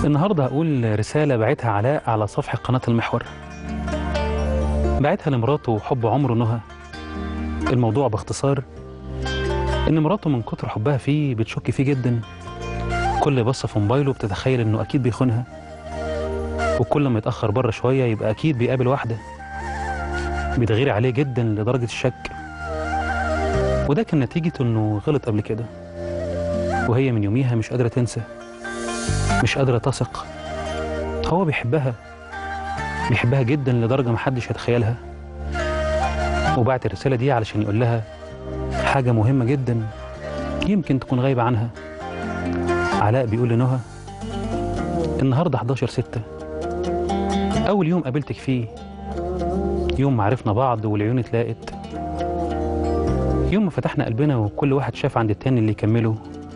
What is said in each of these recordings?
النهارده هقول رسالة بعتها علاء على صفحة قناة المحور بعتها لمراته حب عمره نهى الموضوع باختصار إن مراته من كتر حبها فيه بتشك فيه جدا كل بصة في موبايله بتتخيل إنه أكيد بيخونها وكل ما يتأخر بره شوية يبقى أكيد بيقابل واحدة بتغير عليه جدا لدرجة الشك وده كان نتيجة إنه غلط قبل كده وهي من يوميها مش قادرة تنسى مش قادرة تثق هو بيحبها بيحبها جدا لدرجة محدش يتخيلها وبعت الرسالة دي علشان يقول لها حاجة مهمة جدا يمكن تكون غايبة عنها علاء بيقول لنهى النهاردة 11 ستة أول يوم قابلتك فيه يوم ما عرفنا بعض والعيون اتلاقت يوم ما فتحنا قلبنا وكل واحد شاف عند التاني اللي يكمله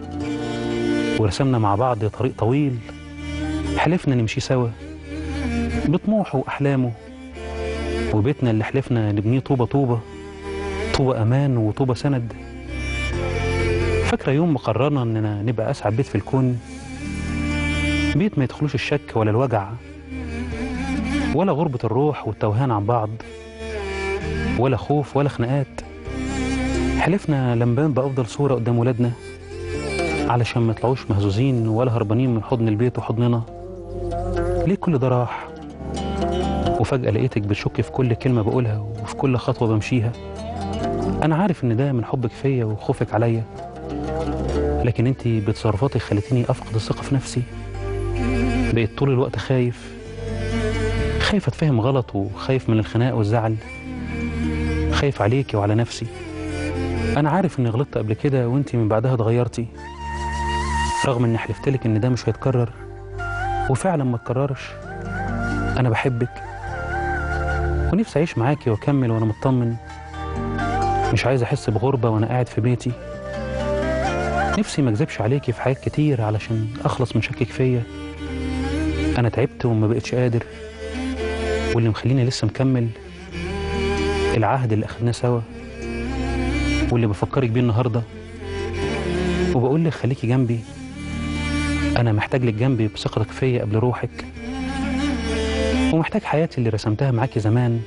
ورسمنا مع بعض طريق طويل حلفنا نمشي سوا بطموحه وأحلامه وبيتنا اللي حلفنا نبنيه طوبة طوبة طوبة أمان وطوبة سند فاكرة يوم ما قررنا إننا نبقى أسعد بيت في الكون بيت ما يدخلوش الشك ولا الوجع ولا غربة الروح والتوهان عن بعض ولا خوف ولا خناقات حلفنا لنبان بأفضل صورة قدام ولادنا علشان ما يطلعوش مهزوزين ولا هربانين من حضن البيت وحضننا ليه كل ده راح وفجأة لقيتك بتشك في كل كلمة بقولها وفي كل خطوة بمشيها أنا عارف إن ده من حبك فيا وخوفك عليا لكن أنت بتصرفاتك خلتيني أفقد الثقة في نفسي بقيت طول الوقت خايف خايف أتفهم غلط وخايف من الخناق والزعل خايف عليكي وعلى نفسي أنا عارف إني غلطت قبل كده وأنت من بعدها اتغيرتي رغم إني حلفتلك إن ده مش هيتكرر وفعلا ما اتكررش أنا بحبك ونفسي أعيش معاكي وأكمل وأنا مطمن مش عايز أحس بغربة وأنا قاعد في بيتي نفسي ما أكذبش عليكي في حاجات كتير علشان أخلص من شكك فيا أنا تعبت وما بقتش قادر واللي مخليني لسه مكمل العهد اللي أخدناه سوا واللي بفكرك بيه النهارده وبقول لك خليكي جنبي انا محتاج لك جنبي بثقتك فيا قبل روحك ومحتاج حياتي اللي رسمتها معاكي زمان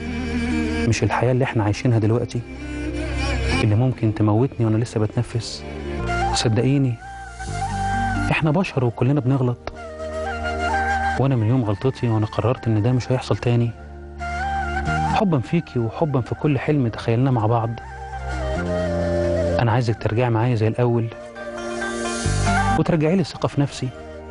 مش الحياه اللي احنا عايشينها دلوقتي اللي ممكن تموتني وانا لسه بتنفس صدقيني احنا بشر وكلنا بنغلط وانا من يوم غلطتي وانا قررت ان ده مش هيحصل تاني حبا فيكي وحبا في كل حلم تخيلناه مع بعض أنا عايزك ترجعي معايا زي الأول وترجعي لي الثقة في نفسي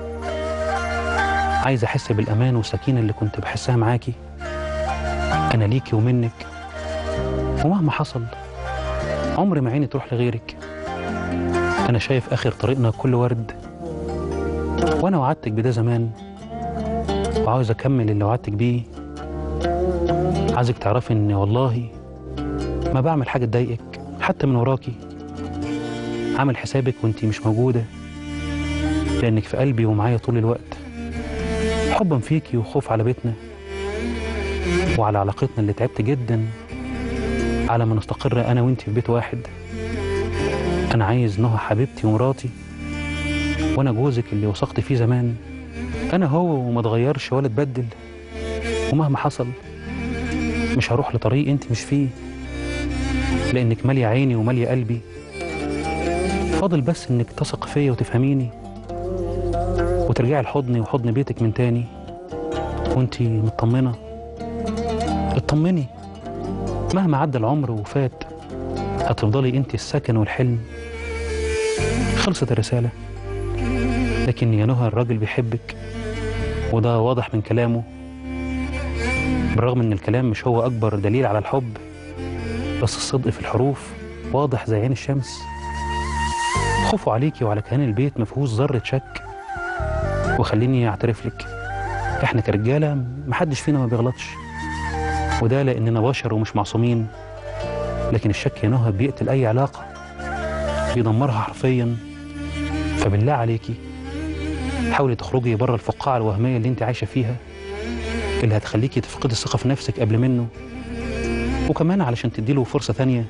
عايز أحس بالأمان والسكينة اللي كنت بحسها معاكي أنا ليكي ومنك ومهما حصل عمري ما عيني تروح لغيرك أنا شايف آخر طريقنا كل ورد وأنا وعدتك بده زمان وعاوز أكمل اللي وعدتك بيه عايزك تعرفي إن والله ما بعمل حاجة تضايقك حتى من وراكي عامل حسابك وانتي مش موجودة لأنك في قلبي ومعايا طول الوقت حبا فيكي وخوف على بيتنا وعلى علاقتنا اللي تعبت جدا على ما نستقر أنا وانتي في بيت واحد أنا عايز نهى حبيبتي ومراتي وأنا جوزك اللي وثقت فيه زمان أنا هو وما اتغيرش ولا اتبدل ومهما حصل مش هروح لطريق انت مش فيه لانك ماليه عيني وماليه قلبي فاضل بس انك تثق فيا وتفهميني وترجعي لحضني وحضن بيتك من تاني وانتي مطمنه اطمني مهما عدى العمر وفات هتفضلي انت السكن والحلم خلصت الرساله لكن يا نهى الراجل بيحبك وده واضح من كلامه بالرغم ان الكلام مش هو اكبر دليل على الحب بس الصدق في الحروف واضح زي عين الشمس خوفه عليكي وعلى كيان البيت مفيهوش ذرة شك وخليني اعترف لك احنا كرجالة محدش فينا ما بيغلطش وده لاننا بشر ومش معصومين لكن الشك يا نهى بيقتل اي علاقة بيدمرها حرفيا فبالله عليكي حاولي تخرجي بره الفقاعة الوهمية اللي انت عايشة فيها اللي هتخليكي تفقدي الثقة في نفسك قبل منه وكمان علشان تديله فرصة تانية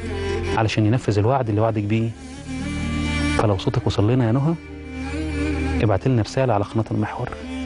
علشان ينفذ الوعد اللي وعدك بيه فلو صوتك وصل لنا يا نهى ابعت لنا رسالة على قناة المحور